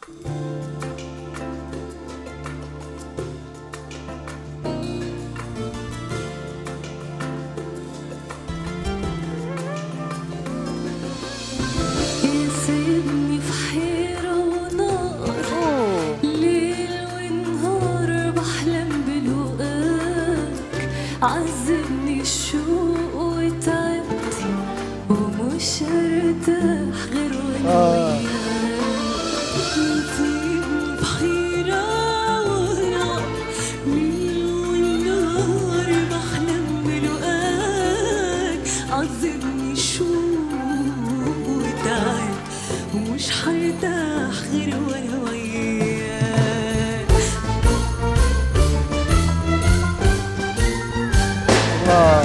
يسيبني في حيرة ونار ليل ونهار بحلم بلقاك عذبني الشوق وتعبت ومش هرتاح غير وانا وياك يسيبني في حيرة ونار ليل ونهار بحلم بلقاك عذبني الشوق وتعب ومش هرتاح غير وانا وياك الله